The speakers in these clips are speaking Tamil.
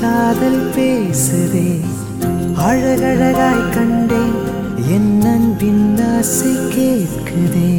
காதல் பேசுதே அழகழகாய் கண்டேன் என் அன்பின் ஆசை கேட்குதே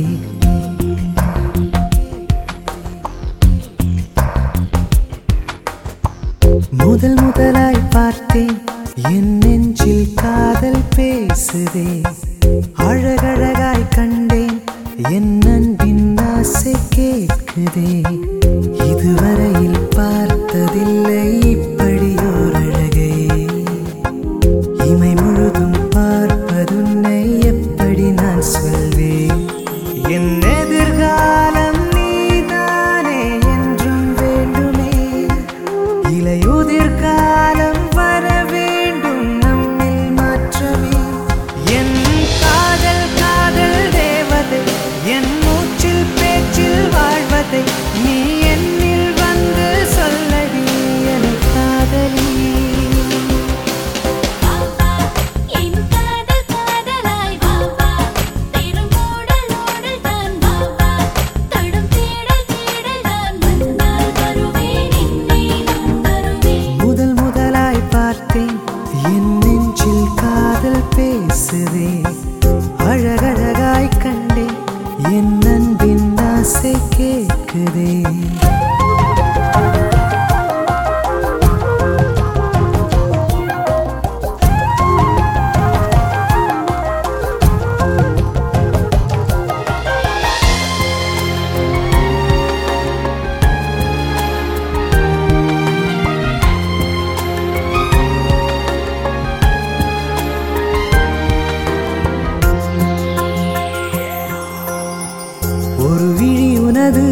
முதல் முதலாய் பார்த்தேன் என் நெஞ்சில் காதல் பேசுதே அழகழகாய் கண்டேன் என் அன்பின் ஆசை கேட்குதே இதுவரையில் பார்த்ததில்லை இப்படியோர் அழகை இமை முழுதும் பார்ப்பதுன்னை எப்படி நான் சொல்வேன் என் எதிர்காலம் நீதானே என்றும் வேண்டுமே இலையுதிர் காலம் வர வேண்டும் நம்மில் மாற்றமே என் காதல் காதல் தேவதை என் மூச்சில் பேச்சில் வாழ்வதை நீ என்னில் வந்து சொல்லடி என் காதலி வாவா என் காதல் காதலாய் வாவா திருமூடல் ஓடல் தான் வாவா தடும் தேடல் தேடல் தான் வந்தால் வருவேன் என்னை நான் வருவேன் முதல் முதலாய் பார்த்தேன் என் நெஞ்சில் காதல் பேசுதே அழகழகாய் கண்டேன் என் அன்பின் ஆசை கேட்குதே ஒரு விழி உனது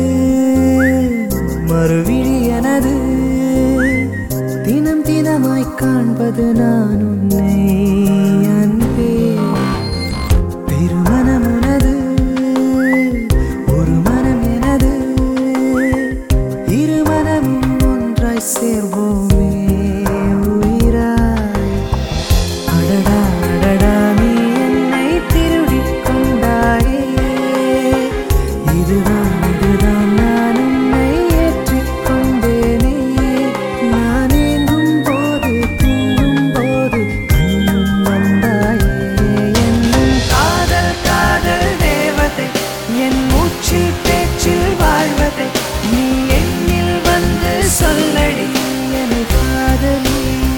மறுவிழி எனது தினம் தினமாய் காண்பது நான் உன்னை அன்பே பெருமனம் உனது ஒரு மனம் எனது இரு மனமும் ஒன்றாய் சேர்வோமே உயிராய் அடடா அடடா நீ என்னை திருடிக் கொண்டாயே இதுதான் இதுதான் நான் உன்னை ஏற்றுக்கொண்டேனே நான் ஏங்கும் போது தூங்கும் போது கண்ணும் வந்தாயே என்னும் காதல் காதல் தேவதை என் மூச்சில் பேச்சில் வாழ்வதை நீ என்னில் வந்து சொல்லடி என் காதலி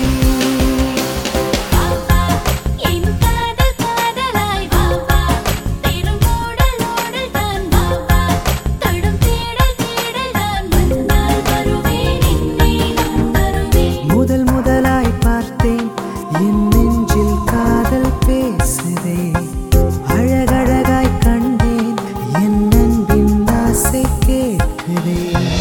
வாவா என் காதல் காதலாய் வாவா திருமூடல் ஓடல் தான் வாவா தடும் தேடல் தேடல் தான் வந்தால் வருவேன் என்னை நான் வருவேன் முதல் முதலாய் பார்த்தேன் என் நெஞ்சில் காதல் பேசுதே அழகழகாய் கண்டேன் என் அன்பின் ஆசை கேட்குதே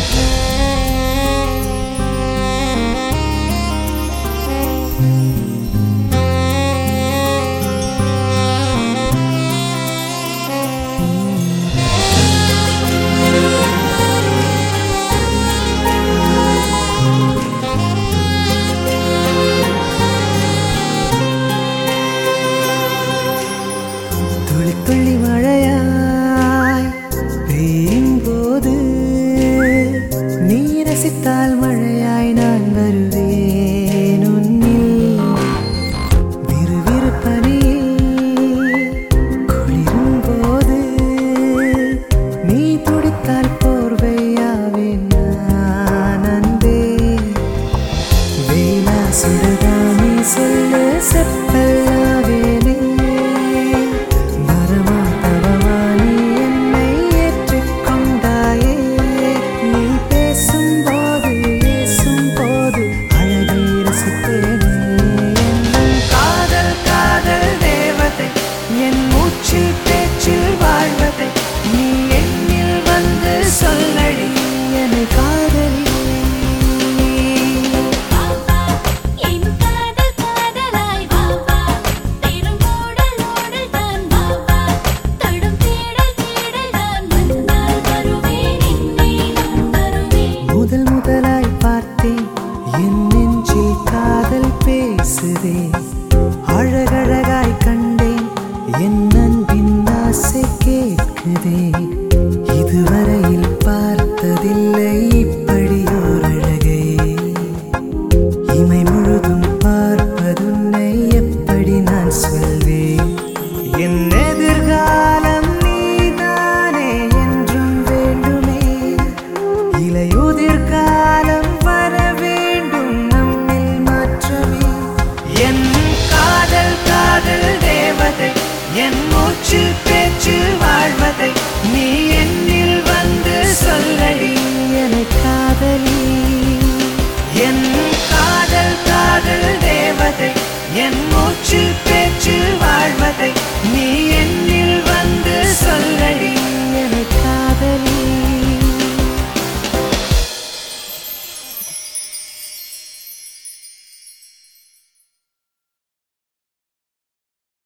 துளி துளி மழையாய் பெய்யும் போது நீ ரசித்தால் மழையாய் நான் வருவேன் உன்னில் விறுவிறு பனியில் குளிரும் போது நீ துடித்தால் போர்வையாவேன் நான் அன்பே வேலா சுடுதானே சொல்லு செப்பல்லாவேனே வரமா தவமா நீ என்னை ஏற்றுக்கொண்டாயே நீ பேசும்போது ஏசும்போது அழகை ரசித்தேனே என்னும் காதல் காதல் தேவதை என் மூச்சில் பேச்சில் வாழ்வதை நீ என்னில் வந்து சொல்லடி என்னை காதலி வாவா என் காதல் காதலாய் வாவா திருமூடல் ஓடல் தான் வாவா தடும் தேடல் தேடல் தான் வந்தால் வருவேன் என்னை நான் வருவேன் முதல் முதலாய் பார்த்தேன் என் நெஞ்சில் காதல் பேசுதே அழகழகாய் கண்டேன் என் அன்பின் ஆசை கேட்குதே